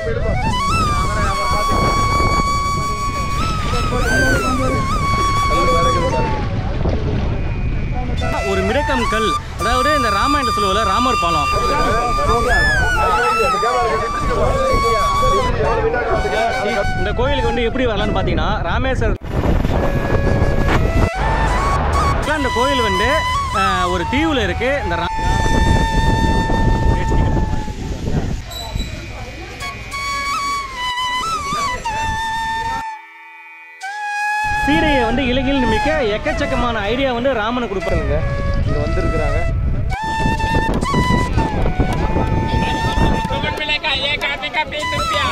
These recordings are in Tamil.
ஒரு மிடக்கம் கல் அதாவது இந்த ராமாயண சொல்லுவல ராமர் பாலம் இந்த கோயிலுக்கு வந்து எப்படி வரலாம்னு பார்த்தீங்கன்னா ராமேஸ்வரம் இந்த கோயில் வந்து அஹ், ஒரு தீவுல இருக்கு இந்த ரா- சீதையை வந்து இலங்கையில் நிமிக்க எக்கச்சக்கமான ஐடியா வந்து ராமனை கொடுப்பாருங்க இங்க வந்திருக்கிறாங்க Turun mereka ya kami kami itu ya.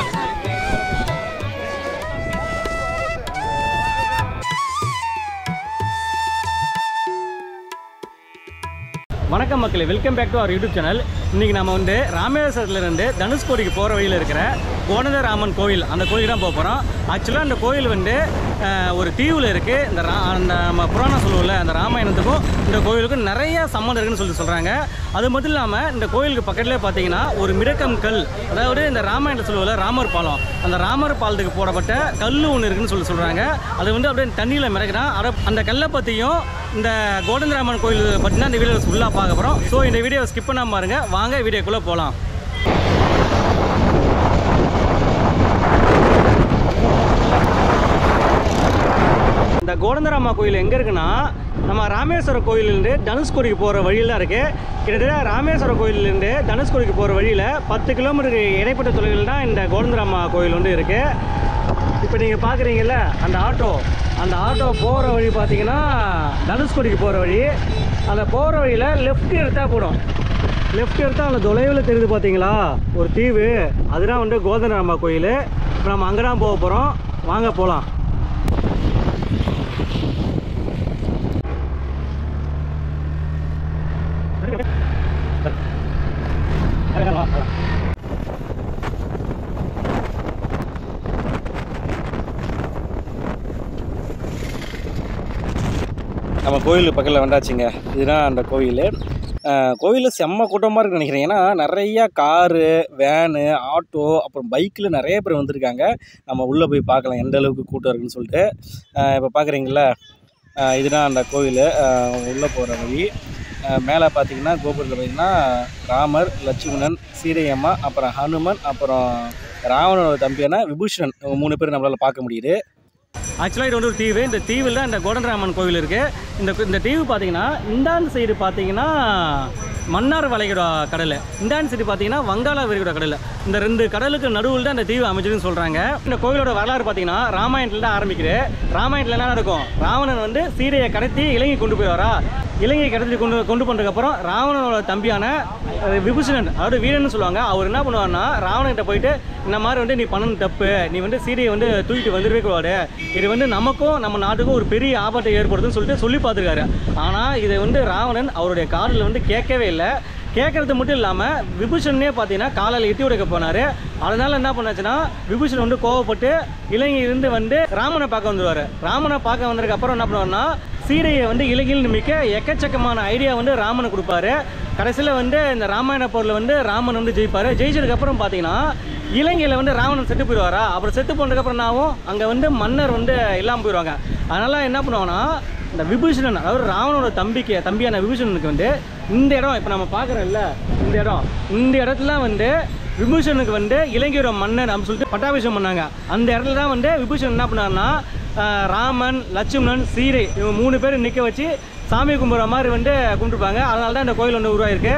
வணக்கம் மக்களே welcome back to our YouTube channel இன்னைக்கு நம்ம வந்து ராமேஸ்வரத்துல இருந்து தனுஷ்கோடிக்கு போகிற வழியில் இருக்கிற கோணதராமன் கோயில் அந்த கோயில் தான் போக போகிறோம் ஆக்சுவலாக அந்த கோயில் வந்து அஹ், ஒரு தீவில் இருக்குது இந்த ரா அந்த நம்ம புராணம் சொல்லுவோம்ல அந்த ராமாயணத்துக்கும் இந்த கோயிலுக்கும் நிறைய சம்மந்தம் இருக்குன்னு சொல்லி சொல்கிறாங்க அது மட்டும் இல்லாமல் இந்த கோயிலுக்கு பக்கத்துலேயே பார்த்தீங்கன்னா ஒரு மிடக்கம் கல் அதாவது இந்த ராமாயணம் சொல்லுவோம்ல ராமர் பாலம் அந்த ராமர் பாலத்துக்கு போடப்பட்ட கல் ஒன்று இருக்குன்னு சொல்லி சொல்கிறாங்க அது வந்து அப்படியே தண்ணியில் மிதக்குனா அதை அந்த கல்லை பற்றியும் இந்த கோடந்தராமன் கோயில் பற்றினா இந்த வீடியோ ஃபுல்லாக பார்க்க போகிறோம் ஸோ இந்த வீடியோ ஸ்கிப் பண்ணாம பாருங்க வாங்க வீடியோக்குள்ளே போகலாம் இந்த கோடந்தராமா கோயில் எங்கே இருக்குன்னா நம்ம ராமேஸ்வர கோயிலிருந்து தனுஷ்கோடிக்கு போகிற வழியில் தான் இருக்குது கிட்டத்தட்ட ராமேஸ்வர கோயிலிருந்து தனுஷ்கோடிக்கு போகிற வழியில் பத்து கிலோமீட்டருக்கு இடைப்பட்ட தொலைவில் தான் இந்த கோடந்தராமா கோயில் வந்து இருக்குது இப்போ நீங்கள் பார்க்குறீங்கல்ல அந்த ஆட்டோ அந்த ஆட்டோ போகிற வழி பார்த்தீங்கன்னா தனுஷ்கோடிக்கு போகிற வழி அந்த போகிற வழியில் லெஃப்ட் எடுத்தால் போடும் லெஃப்ட் எடுத்தால் அந்த தொலைவில் தெரியுது பார்த்தீங்களா ஒரு தீவு அதுதான் வந்து கோதண்டராமா கோயில் இப்போ நம்ம அங்கே தான் போக போகிறோம் வாங்க போகலாம் நம்ம கோயில் பக்கத்தில் வந்தாச்சுங்க இதுதான் அந்த கோயில் கோயில் செம்ம கூட்டமாக இருக்குன்னு நினைக்கிறேன் ஏன்னா நிறையா காரு வேனு ஆட்டோ அப்புறம் பைக்கில் நிறைய பேர் வந்திருக்காங்க நம்ம உள்ளே போய் பார்க்கலாம் எந்த அளவுக்கு கூட்டம் இருக்குன்னு சொல்லிட்டு இப்போ பார்க்குறீங்களா இதுதான் அந்த கோயில் உள்ளே போகிற வழி அஹ் மேலே பார்த்தீங்கன்னா கோபுரத்தில் பார்த்தீங்கன்னா ராமர் லட்சுமணன் சீதையம்மா அப்புறம் ஹனுமன் அப்புறம் ராவணனோட தம்பியான விபூஷணன் இவங்க மூணு பேர் நம்மளால் பார்க்க முடியுது ஆக்சுவலாக இது வந்து ஒரு தீவு இந்த தீவில் தான் இந்த கோடண்டராமன் கோவில் இருக்குது இந்த இந்த தீவு பார்த்தீங்கன்னா இந்தாண்டு சைடு பார்த்தீங்கன்னா மன்னார் வளைகுடா கடல் இந்தாண்டு சைடு பார்த்தீங்கன்னா வங்காள விரிகுடா கடல் இந்த ரெண்டு கடலுக்கு நடுவில் தான் இந்த தீவு அமைச்சதுன்னு சொல்கிறாங்க இந்த கோயிலோட வரலாறு பார்த்தீங்கன்னா ராமாயணத்தில் தான் ஆரம்பிக்குது ராமாயணத்தில் என்ன நடக்கும் ராவணன் வந்து சீதையை கடத்தி இலங்கை கொண்டு போய் வரா இலங்கை கடத்தி கொண்டு கொண்டு போனதுக்கப்புறம் ராவணனோட தம்பியான அஹ், விபூஷணன் அதாவது வீரன்னு சொல்லுவாங்க அவர் என்ன பண்ணுவார்னா ராவணன்கிட்ட போயிட்டு இந்த மாதிரி வந்து நீ பண்ணணும் தப்பு நீ வந்து சீதையை வந்து தூக்கிட்டு வந்துடவே கூடாது இது வந்து நமக்கும் நம்ம நாட்டுக்கும் ஒரு பெரிய ஆபத்தை ஏற்படுதுன்னு சொல்லிட்டு சொல்லி பார்த்துருக்காரு ஆனால் இதை வந்து ராவணன் அவருடைய காதில் வந்து கேட்கவே இல்லை கேட்கறது மட்டும் இல்லாமல் விபூஷணனே பார்த்தீங்கன்னா காலையில் எட்டி உடைக்க போனார் அதனால என்ன பண்ணாச்சுன்னா விபூஷணன் வந்து கோவப்பட்டு இலங்கையிலிருந்து வந்து ராமனை பார்க்க வந்துருவார் ராமனை பார்க்க வந்ததுக்கு அப்புறம் என்ன பண்ணுவார்னா சீதையை வந்து இலங்கையில் நிமிக்க எக்கச்சக்கமான ஐடியா வந்து ராமனை கொடுப்பாரு கடைசியில் வந்து இந்த ராமாயண போரில் வந்து ராமன் வந்து ஜெயிப்பார் ஜெயிச்சதுக்கப்புறம் பார்த்தீங்கன்னா இலங்கையில் வந்து ராவணன் செத்து போயிடுவாரா அப்புறம் செத்து போனதுக்கப்புறம் என்ன ஆகும் அங்கே வந்து மன்னர் வந்து இல்லாமல் போயிடுவாங்க அதனால் என்ன பண்ணுவாங்கன்னா இந்த விபூஷணன் அதாவது ராவணோட தம்பிக்கு தம்பியான விபூஷணனுக்கு வந்து இந்த இடம் இப்போ நம்ம பார்க்குறோம்ல இந்த இடம் இந்த இடத்துல வந்து விபூஷணனுக்கு வந்து இலங்கையோட மன்னர் அப்படின்னு சொல்லிட்டு பட்டாபிஷேகம் பண்ணாங்க அந்த இடத்துல தான் வந்து விபூஷணன் என்ன பண்ணாருன்னா ஆஹ், ராமன் லட்சுமணன் சீரை இவங்க மூணு பேர் நிற்க வச்சு சாமி கும்பிட்ற மாதிரி வந்து கும்பிட்டுருப்பாங்க அதனால தான் இந்த கோயில் வந்து உருவாயிருக்கு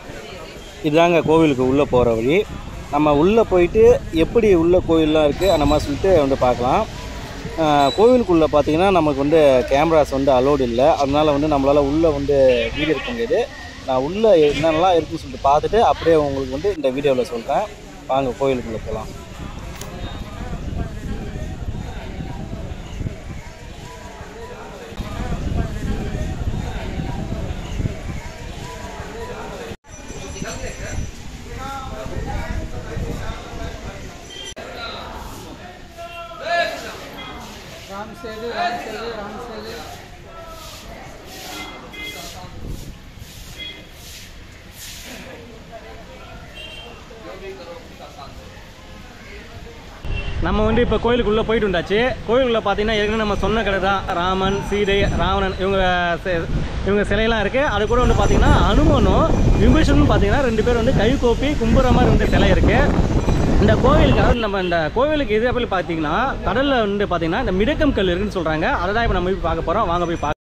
இதுதாங்க கோவிலுக்கு உள்ளே போகிற வழி நம்ம உள்ளே போயிட்டு எப்படி உள்ள கோயிலெலாம் இருக்குது அந்த மாதிரி சொல்லிட்டு வந்து பார்க்கலாம் ஆஹ் கோவிலுக்குள்ளே பார்த்தீங்கன்னா நமக்கு வந்து கேமராஸ் வந்து அலோடு இல்லை அதனால வந்து நம்மளால் உள்ளே வந்து வீடியோ எடுக்க முடியாது நான் உள்ளே என்னென்னலாம் இருக்குன்னு சொல்லிட்டு பார்த்துட்டு அப்படியே உங்களுக்கு வந்து இந்த வீடியோவில் சொல்கிறேன் வாங்க கோவிலுக்குள்ளே போகலாம் राम सेतु राम सेतु राम सेतु நம்ம வந்து இப்போ கோயிலுக்குள்ளே போயிட்டு வந்தாச்சு கோயிலுக்குள்ளே பார்த்தீங்கன்னா ஏற்கனவே நம்ம சொன்ன கடை தான் ராமன் சீதை ராவணன் இவங்க செ- இவங்க சிலையெல்லாம் இருக்குது அது கூட வந்து பார்த்தீங்கன்னா அனுமனும் விபீஷனும் பார்த்தீங்கன்னா ரெண்டு பேர் வந்து கை கோப்பி கும்புற மாதிரி வந்து சிலை இருக்குது இந்த கோவிலுக்கு அதாவது நம்ம இந்த கோவிலுக்கு எதிர்ப்பு பார்த்தீங்கன்னா கடலில் வந்து பார்த்தீங்கன்னா இந்த மிடக்கம் கல் இருக்குன்னு சொல்கிறாங்க அதை தான் இப்போ நம்ம போய் பார்க்க போகிறோம் வாங்க போய் பார்க்க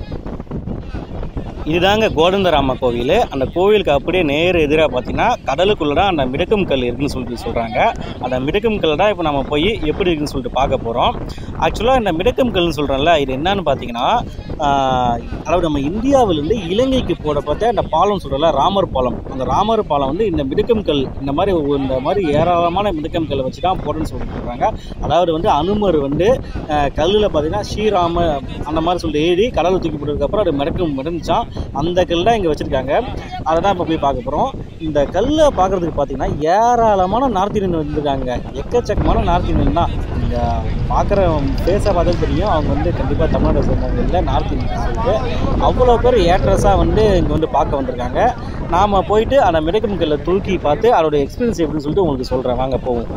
இதுதாங்க கோதண்டராம கோவில் அந்த கோவிலுக்கு அப்படியே நேர் எதிராக பார்த்தீங்கன்னா கடலுக்குள்ளே தான் அந்த மிடக்கம் கல் இருக்குன்னு சொல்லிட்டு சொல்கிறாங்க அந்த மிடக்கம் கல் தான் இப்போ நம்ம போய் எப்படி இருக்குன்னு சொல்லிட்டு பார்க்க போகிறோம் ஆக்சுவலாக இந்த மிடக்கம் கல்னு சொல்கிறோம்ல இது என்னன்னு பார்த்தீங்கன்னா ஆஹ், அதாவது நம்ம இந்தியாவிலேருந்து இலங்கைக்கு போடப்பட்ட அந்த பாலம் சொல்கிறல ராமர் பாலம் அந்த ராமர் பாலம் வந்து இந்த மிடக்கம் கல் இந்த மாதிரி ஒரு- இந்த மாதிரி ஏராளமான மிடக்கம் கல்லை வச்சு தான் போடணும்னு சொல்லிட்டு சொல்கிறாங்க அதாவது வந்து அனுமர் வந்து கல்லில் பார்த்தீங்கன்னா ஸ்ரீராம அந்த மாதிரி சொல்லிட்டு ஏறி கடலில் தூக்கி போட்டதுக்கப்புறம் அது மிடக்கம் மிடந்துச்சான் அந்த கல் தான் இங்கே வச்சுருக்காங்க அதை தான் இப்போ போய் பார்க்க போகிறோம் இந்த கல்லை பார்க்குறதுக்கு பார்த்தீங்கன்னா ஏராளமான நார்த் இந்தியன் வந்திருக்காங்க எக்கச்சக்கமான நார்த் இந்தியன் தான் இங்கே பார்க்குற ஃபேஸை பார்த்தா தெரியும் அவங்க வந்து கண்டிப்பாக தமிழ்நாட்டை சேர்ந்தவங்க இல்லை நார்த் இந்தியன் சொல்லிட்டு அவ்வளோ பேர் ஏட்ரஸாக வந்து இங்கே வந்து பார்க்க வந்திருக்காங்க நாம் போயிட்டு அந்த மிடக்கம் கல்லை தூக்கி பார்த்து அதோட எக்ஸ்பீரியன்ஸ் எப்படின்னு சொல்லிட்டு உங்களுக்கு சொல்கிறேன் வாங்க போவோம்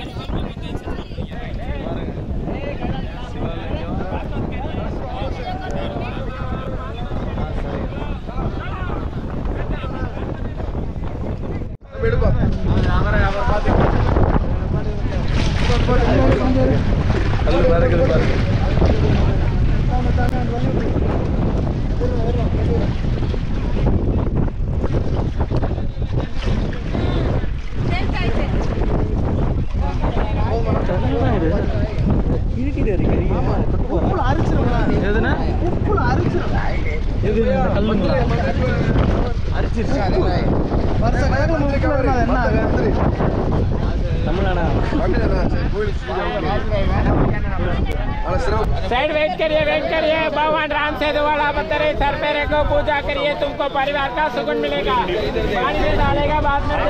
எதுனா எது இந்த கல்லுங்களா தமிழ்நாடா साइड वेट करिए वेट करिए भगवान राम सेतु वाला पत्थर है सर पे रखो पूजा करिए तुमको परिवार का सुकून मिलेगा पानी में डालेगा बाद में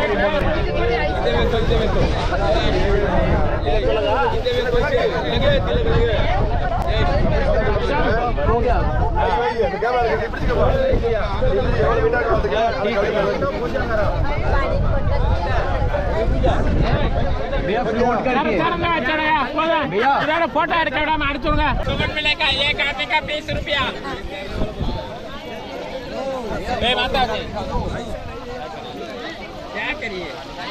फोटो எடுக்க அடிச்சுடுங்க सुकून मिलेगा ये काफी का बीस रुपया ए माता जी क्या करिए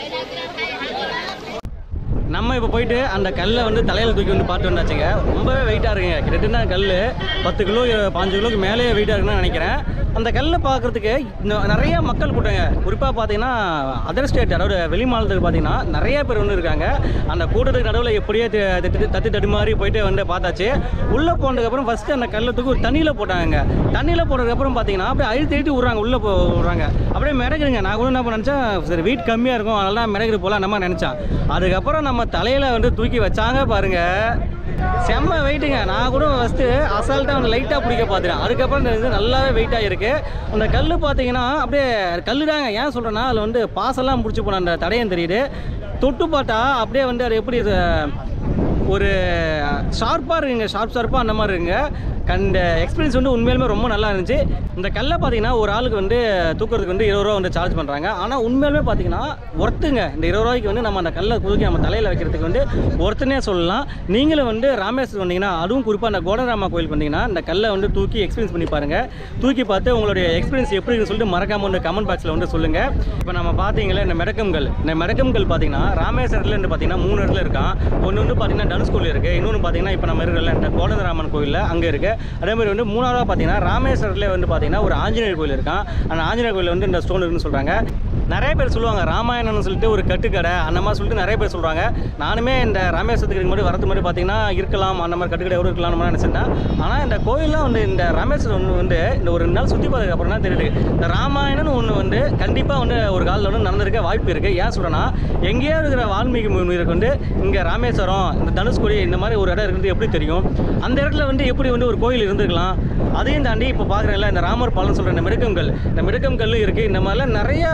நம்ம இப்போ போயிட்டு அந்த கல்லை வந்து தலையில் தூக்கி வந்து பார்த்து வந்தாச்சுங்க ரொம்பவே வெயிட்டாக இருக்குங்க கிட்டத்தட்ட கல் பத்து கிலோ பாஞ்சு கிலோக்கு மேலே வெயிட்டாக இருக்குன்னு நினைக்கிறேன் அந்த கல்லை பார்க்குறதுக்கு நிறைய மக்கள் கூட்டங்க குறிப்பாக பார்த்தீங்கன்னா அதர் ஸ்டேட் அதாவது வெளி மாநிலத்துக்கு பார்த்தீங்கன்னா நிறைய பேர் வந்து இருக்காங்க அந்த கூட்டத்துக்கு நடுவில் எப்படியே தி- திட்டு தத்தி தட்டு மாதிரி போயிட்டு வந்து பார்த்தாச்சு உள்ளே போனதுக்கப்புறம் ஃபஸ்ட்டு அந்த கல்லை தூக்கி ஒரு தண்ணியில் போட்டாங்க தண்ணியில் போனதுக்கப்புறம் பார்த்தீங்கன்னா அப்படியே அழுத்தி அழுத்தி விட்றாங்க உள்ளே போ விட்றாங்க அப்படியே மிதக்குதுங்க நான் கூட என்ன பண்ண நினச்சேன் சரி வெயிட் கம்மியாக இருக்கும் அதனால தான் மிதக்குது போல நம்ம நினச்சேன் அதுக்கப்புறம் நம்ம தலையில் வந்து தூக்கி வச்சாங்க பாருங்க செம்ம வெயிட்டுங்க நான் கூட ஃபஸ்ட்டு அசால்ட்டாக வந்து லைட்டாக பிடிக்க பார்த்துட்டேன் அதுக்கப்புறம் இந்த இது நல்லாவே வெயிட்டாக இருக்குது அந்த கல் பார்த்தீங்கன்னா அப்படியே கல் தாங்க ஏன் சொல்கிறேன்னா அதில் வந்து பாசெல்லாம் பிடிச்சி போன அந்த தடையம் தெரியுது தொட்டு பார்த்தா அப்படியே வந்து அது எப்படி இது, ஒரு ஷார்ப்பாக இருக்குங்க ஷார்ப் ஷார்ப்பாக அந்த மாதிரி இருக்குங்க கண்ட எக்ஸ்பீரியன்ஸ் வந்து உண்மையிலுமே ரொம்ப நல்லா இருந்துச்சு இந்த கல்லை பார்த்தீங்கன்னா ஒரு ஆளுக்கு வந்து தூக்குறதுக்கு வந்து இருபது ரூபா வந்து சார்ஜ் பண்ணுறாங்க ஆனால் உண்மையிலுமே பார்த்தீங்கன்னா ஒர்த்துங்க இந்த இருபது ரூபாய்க்கு வந்து நம்ம அந்த கல்லை தூக்கி நம்ம தலையில் வைக்கிறதுக்கு வந்து ஒர்த்துனே சொல்லலாம் நீங்களும் வந்து ராமேஸ்வரம் வந்தீங்கன்னா அதுவும் குறிப்பாக அந்த கோடராமா கோயிலுக்கு வந்தீங்கன்னா இந்த கல்லை வந்து தூக்கி எக்ஸ்பீரியன்ஸ் பண்ணி பாருங்கள் தூக்கி பார்த்து உங்களுடைய எக்ஸ்பீரியன்ஸ் எப்படி இருக்குன்னு சொல்லிட்டு மறக்காம வந்து கமெண்ட் பாக்ஸில் வந்து சொல்லுங்கள் இப்போ நம்ம பார்த்தீங்களா இந்த மெடக்கம்கள் இந்த மெடக்கம்கள் பார்த்தீங்கன்னா ராமேஸ்வரத்தில் இருந்து பார்த்தீங்கன்னா மூணு இடத்துல இருக்கான் ஒன்று வந்து பார்த்தீங்கன்னா தனுஷ்கோயில் இருக்குது இன்னொன்று பார்த்தீங்கன்னா இப்போ நம்ம இருக்கிற இந்த கோடந்தராமன் கோயிலில் அங்கே இருக்குது அதே மாதிரி வந்து மூணாவதாக பார்த்தீங்கன்னா ராமேஸ்வரத்தில் வந்து பார்த்தீங்கன்னா ஒரு ஆஞ்சநேயர் கோயில் இருக்கான் அந்த ஆஞ்சநேயர் கோயில் வந்து இந்த ஸ்டோன் இருக்குன்னு சொல்கிறாங்க நிறைய பேர் சொல்லுவாங்க ராமாயணம்னு சொல்லிட்டு ஒரு கட்டுக்கடை அந்த மாதிரி சொல்லிட்டு நிறைய பேர் சொல்கிறாங்க நானுமே இந்த ராமேஸ்வரத்துக்கு இதுக்கு முன்னாடி வரது மாதிரி பார்த்தீங்கன்னா இருக்கலாம் அந்த மாதிரி கட்டுக்கடை எவ்வளோ இருக்கலாம் மாதிரி நினச்சிருந்தேன் ஆனால் இந்த கோயிலாம் வந்து இந்த ராமேஸ்வரம் ஒன்று வந்து இந்த ஒரு ரெண்டு நாள் சுற்றி பார்த்ததுக்கு அப்புறம் தான் தெரியுது இந்த ராமாயணம்னு ஒன்று வந்து கண்டிப்பாக வந்து ஒரு காலில் வந்து நடந்திருக்க வாய்ப்பு இருக்குது ஏன் சொல்கிறேன்னா எங்கேயோ இருக்கிற வால்மீகி முனிவருக்கு வந்து இங்கே ராமேஸ்வரம் இந்த தனுஷ்கோடி இந்த மாதிரி ஒரு இடம் இருக்குது எப்படி தெரியும் அந்த இடத்துல வந்து எப்படி வந்து ஒரு கோயில் இருந்திருக்கலாம் அதையும் தாண்டி இப்போ பார்க்குறேன்ல இந்த ராமர் பாலம் சொல்கிற இந்த மிருகங்கள் இந்த மிருகம் கல் இருக்குது இந்த மாதிரிலாம் நிறையா விஷயம் வந்து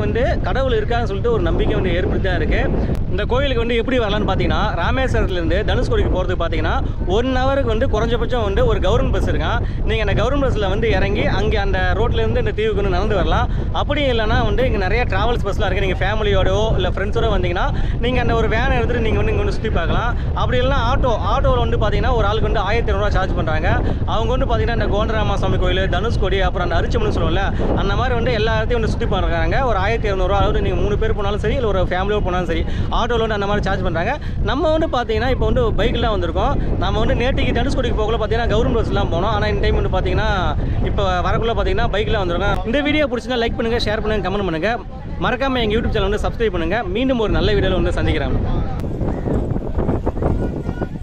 வந்து கடவுள் இருக்கான்னு சொல்லிட்டு ஒரு நம்பிக்கை வந்து ஏற்படுத்தி தான் இருக்குது இந்த கோயிலுக்கு வந்து எப்படி வரலான்னு பார்த்தீங்கன்னா ராமேஸ்வரத்துலேருந்து தனுஷ்கோடிக்கு போகிறதுக்கு பார்த்தீங்கன்னா ஒன் ஹவருக்கு வந்து குறைஞ்சபட்சம் வந்து ஒரு கவர்மெண்ட் பஸ் இருக்கான் நீங்கள் அந்த கவர்மெண்ட் பஸ்ஸில் வந்து இறங்கி அங்கே அந்த ரோட்லேருந்து இந்த தீவுக்கு வந்து நடந்து வரலாம் அப்படியும் இல்லைனா வந்து இங்கே நிறைய ட்ராவல்ஸ் பஸ்லாம் இருக்குது நீங்கள் ஃபேமிலியோடோ இல்லை ஃப்ரெண்ட்ஸோட வந்தீங்கன்னா நீங்கள் அந்த ஒரு வேனை எடுத்துகிட்டு நீங்கள் வந்து இங்கே வந்து சுற்றி பார்க்கலாம் அப்படி இல்லைனா ஆட்டோ ஆட்டோவில் வந்து பார்த்தீங்கன்னா ஒரு ஆளுக்கு வந்து ஆயிரத்தி இரநூறுவா சார்ஜ் பண்ணுறாங்க அவங்க வந்து பார்த்தீங்கன்னா இந்த கோண்டராமா சாமி கோயில் தனுஷ்கோடி அப்புறம் அந்த அரிச்சமனு சொல்லுவோம்ல அந்த மாதிரி வந்து எல்லா இடத்தையும் வந்து சுற்றி பண்ணுறாங்க ஒரு ஆயிரத்தி இரநூறுவா அதாவது நீங்கள் மூணு பேர் போனாலும் சரி இல்லை ஒரு ஃபேமிலியோட போனாலும் சரி ஆட்டோவில் வந்து அந்த மாதிரி சார்ஜ் பண்ணுறாங்க நம்ம வந்து பார்த்தீங்கன்னா இப்போ வந்து பைக்கில் தான் வந்திருக்கோம் நம்ம வந்து நேற்றுக்கு தனுஷ்கோடிக்கு போகல பார்த்தீங்கன்னா கவர்மெண்ட் பஸ்லாம் போனோம் ஆனால் இந்த டைம் வந்து பார்த்தீங்கன்னா இப்போ வரக்குள்ள பார்த்தீங்கன்னா பைக்கில் வந்திருக்கோம் இந்த வீடியோ பிடிச்சிருந்தா லைக் பண்ணுங்கள் ஷேர் பண்ணுங்கள் கமெண்ட் பண்ணுங்கள் மறக்காமல் எங்கள் யூடியூப் சேனல் வந்து சப்ஸ்கிரைப் பண்ணுங்கள் மீண்டும் ஒரு நல்ல வீடியோவில் வந்து சந்திக்கிறேன்